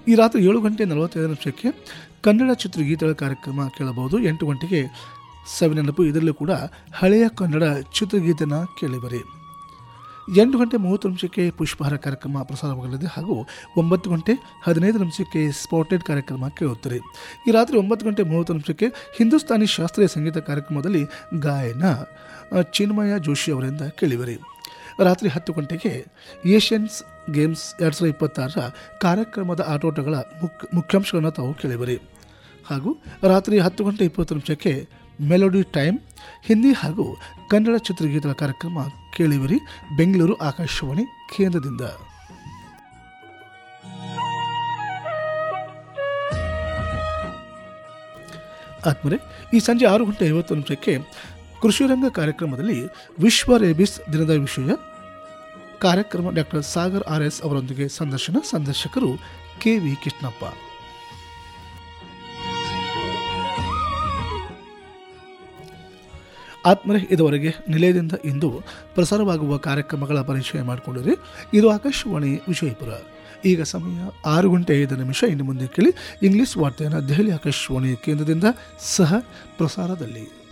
ಈ ರಾತ್ರಿ ಏಳು ಗಂಟೆ ನಲವತ್ತೈದು ನಿಮಿಷಕ್ಕೆ ಕನ್ನಡ ಚಿತ್ರಗೀತೆಗಳ ಕಾರ್ಯಕ್ರಮ ಕೇಳಬಹುದು ಎಂಟು ಗಂಟೆಗೆ ಸವಿನೆನಪು ಇದರಲ್ಲೂ ಕೂಡ ಹಳೆಯ ಕನ್ನಡ ಚಿತ್ರಗೀತೆನ ಕೇಳಿಬರಿ ಎಂಟು ಗಂಟೆ ಮೂವತ್ತು ನಿಮಿಷಕ್ಕೆ ಪುಷ್ಪಹಾರ ಕಾರ್ಯಕ್ರಮ ಪ್ರಸಾರವಾಗಲಿದೆ ಹಾಗೂ ಒಂಬತ್ತು ಗಂಟೆ ಹದಿನೈದು ನಿಮಿಷಕ್ಕೆ ಸ್ಪಾಟೆಡ್ ಕಾರ್ಯಕ್ರಮ ಕೇಳುತ್ತಾರೆ ಈ ರಾತ್ರಿ ಒಂಬತ್ತು ಗಂಟೆ ಮೂವತ್ತು ನಿಮಿಷಕ್ಕೆ ಹಿಂದೂಸ್ತಾನಿ ಶಾಸ್ತ್ರೀಯ ಸಂಗೀತ ಕಾರ್ಯಕ್ರಮದಲ್ಲಿ ಗಾಯನ ಆ, ಚಿನ್ಮಯ ಜೋಶಿ ಅವರಿಂದ ಕೇಳಿಬರಿ ರಾತ್ರಿ ಹತ್ತು ಗಂಟೆಗೆ ಏಷ್ಯನ್ಸ್ ಗೇಮ್ಸ್ ಎರಡು ಸಾವಿರದ ಇಪ್ಪತ್ತಾರರ ಕಾರ್ಯಕ್ರಮದ ಆಟೋಟಗಳ ಮುಖ್ಯ ಮುಖ್ಯಾಂಶಗಳನ್ನು ತಾವು ಕೇಳಿಬರಿ ಹಾಗೂ ರಾತ್ರಿ ಹತ್ತು ಗಂಟೆ ಇಪ್ಪತ್ತು ನಿಮಿಷಕ್ಕೆ ಮೆಲೋಡಿ ಟೈಮ್ ಹಿಂದಿ ಹಾಗೂ ಕನ್ನಡ ಚಿತ್ರಗೀತೆಗಳ ಕಾರ್ಯಕ್ರಮ ಕೇಳಿವಿರಿ ಬೆಂಗಳೂರು ಆಕಾಶವಾಣಿ ಕೇಂದ್ರದಿಂದ ಆತ್ಮರೆ ಈ ಸಂಜೆ ಆರು ಗಂಟೆ ಐವತ್ತು ನಿಮಿಷಕ್ಕೆ ಕೃಷಿರಂಗ ಕಾರ್ಯಕ್ರಮದಲ್ಲಿ ವಿಶ್ವ ರೇಬಿಸ್ ದಿನದ ವಿಷಯ ಕಾರ್ಯಕ್ರಮ ಡಾಕ್ಟರ್ ಸಾಗರ್ ಆರ್ ಎಸ್ ಅವರೊಂದಿಗೆ ಸಂದರ್ಶನ ಸಂದರ್ಶಕರು ಕೆ ವಿ ಕೃಷ್ಣಪ್ಪ ಆತ್ಮರೆ ಇದುವರೆಗೆ ನಿಲಯದಿಂದ ಇಂದು ಪ್ರಸಾರವಾಗುವ ಕಾರ್ಯಕ್ರಮಗಳ ಪರಿಚಯ ಮಾಡಿಕೊಂಡಿರಿ ಇದು ಆಕಾಶವಾಣಿ ವಿಜಯಪುರ ಈಗ ಸಮಯ ಆರು ಗಂಟೆ ಐದು ನಿಮಿಷ ಇನ್ನು ಮುಂದೆ ಕೇಳಿ ಇಂಗ್ಲಿಷ್ ವಾರ್ತೆಯನ್ನು ದೆಹಲಿ ಆಕಾಶವಾಣಿ ಕೇಂದ್ರದಿಂದ ಸಹ ಪ್ರಸಾರದಲ್ಲಿ